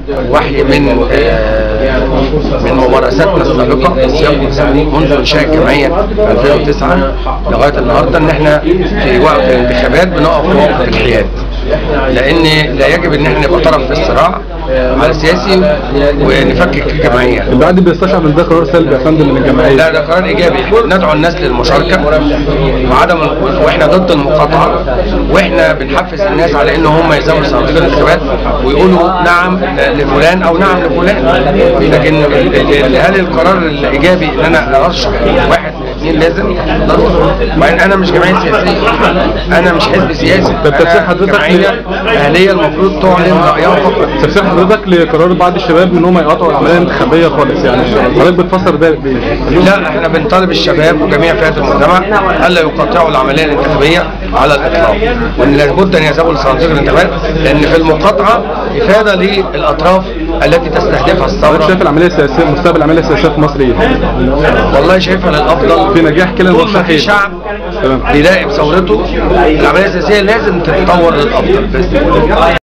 وحي من آه، من ممارساتنا السابقه في السياق الاسلامي منذ انشاء الجمعيه 2009 لغايه النهارده ان احنا في وقت الانتخابات بنقف موقف الحياد لان لا يجب ان احنا نبقى طرف في الصراع على السياسي ونفكك الجمعيه البعض بيستشعر ان ده قرار سلبي يا فندم من الجمعيه لا ده قرار ايجابي احنا ندعو الناس للمشاركه وعدم واحنا ضد المقاطعه واحنا بنحفز الناس على ان هم يزودوا صناديق الانتخابات ويقولوا نعم لفلان او نعم لفلان لكن ال- ال- هل القرار الايجابي ان انا ارشح واحد اثنين لازم ضروري وبعدين انا مش جمعيه سياسيه انا مش حزب سياسي طب تفسير انا حضرتك جمعيه اهليه المفروض تعلن رايها فقط تفسير حضرتك لقرار بعض الشباب ان هم يقاطعوا العمليه الانتخابيه خالص يعني حضرتك بتفسر ده بايه؟ لا احنا بنطالب الشباب وجميع فئات المجتمع الا يقاطعوا العمليه الانتخابيه على الاطلاق وان لابد ان يذهبوا لصناديق الانتخابات لان في المقاطعه افاده للاطراف التي تستهدفها حضرتك الثوره شايف العمليه السياسيه مستقبل العمليه السياسيه في مصر ايه؟ والله شايفها للافضل في نجاح كلا طول ما في المرشحين شعب تمام بيراقب ثورته العمليه السياسيه لازم تتطور للافضل باذن الله